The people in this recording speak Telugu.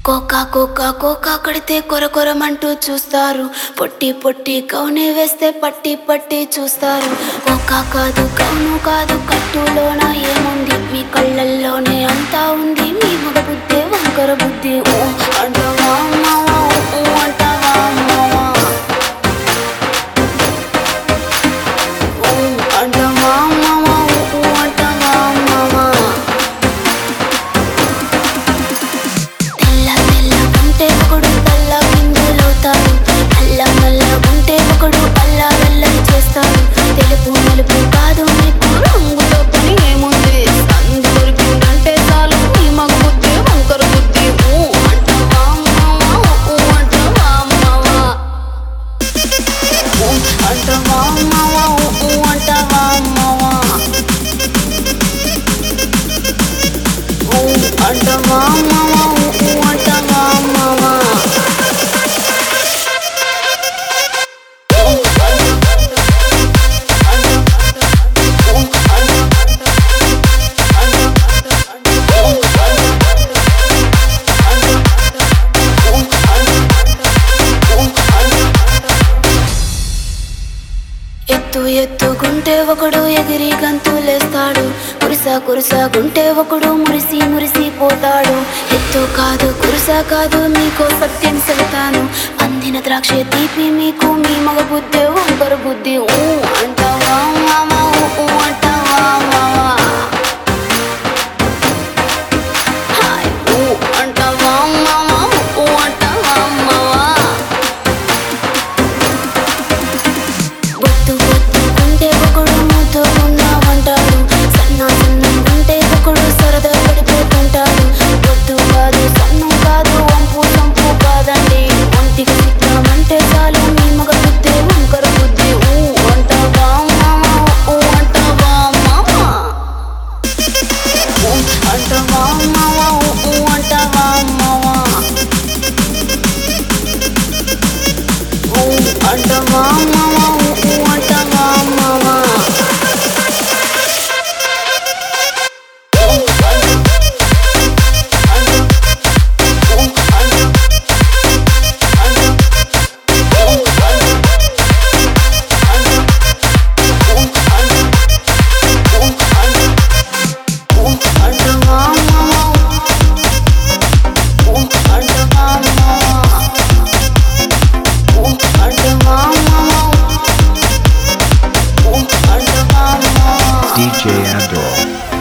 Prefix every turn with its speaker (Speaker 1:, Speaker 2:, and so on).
Speaker 1: కోకా కోకా కోకా కడితే కొర కొరమంటూ చూస్తారు పొట్టి పొట్టి కౌని వేస్తే పట్టి పట్టి చూస్తారు కోకా కాదు కౌను కాదు కట్టులోన ఏముంది మీ కళ్ళల్లోనే అంతా ఉంది మీ మగ బుద్ధి వంకర బుద్ధి ఊ అంటావా మావా ఊ అంటావా మావా ఊ అంటావా మావా ఊ అంటావా మావా తెల్ల తెల్ల ఉంటే ఒకడు తెల్ల గింజలవుతాడు నల్ల నల్ల ఉంటే ఒకడు అల్ల వెల్లని చేస్తాడు తెలుపు నలుపు కాదు మీకు రంగులో పని ఏముంది సందు దొరికిందంటే చాలు మీ మగ బుద్ధి వంకర బుద్ధి ఊ అంటావా మావా ఊ అంటావా మావా ఊ అంటావా మావా ఊ అంటావా మావా ఊ అంటావా మావా ఊ అంటావా మావా ఎత్తు ఎత్తుకుంటే ఒకడు ఎగిరి గంతులేస్తాడు కురుస కురుస గుంటే ఒకడు మురిసి మురిసి పోతాడు ఎత్తు కాదు కురుస కాదు మీకో సత్యం చెబుతాను అందిన ద్రాక్ష తీపి మీకు మీ మగ బుద్ధి వంకర బుద్ధి ఊ అంటావా మామా ఊ అంటావా మావా హాయ్ ఊ అంటావా మామా ఊ అంటావా మావా బొత్తు బొత్తు ఉంటే ఒకడు మూతో ఉన్నామంటాడు సన్న సన్నం ఉంటే ఒకడు సరదా పడిపోతుంటాడు బొత్తు కాదు సన్నం కాదు వంపు సంపు కాదండి ఒంటికి సిద్ధమంటే చాలు మీ మగ బుద్ధి వంకర బుద్ధి ఊ అంటావా మామా ఊ అంటావా మామా ఊ అంటావా మామా ఊ అంటావా మామా ఊ అంటావా మామా ఊ అంటావా మామా ఊ అంటావా మామా ఊ అంటావా మామా ఊ అంటావా మామా ఊ అంటావా మామా
Speaker 2: DJ Abdul.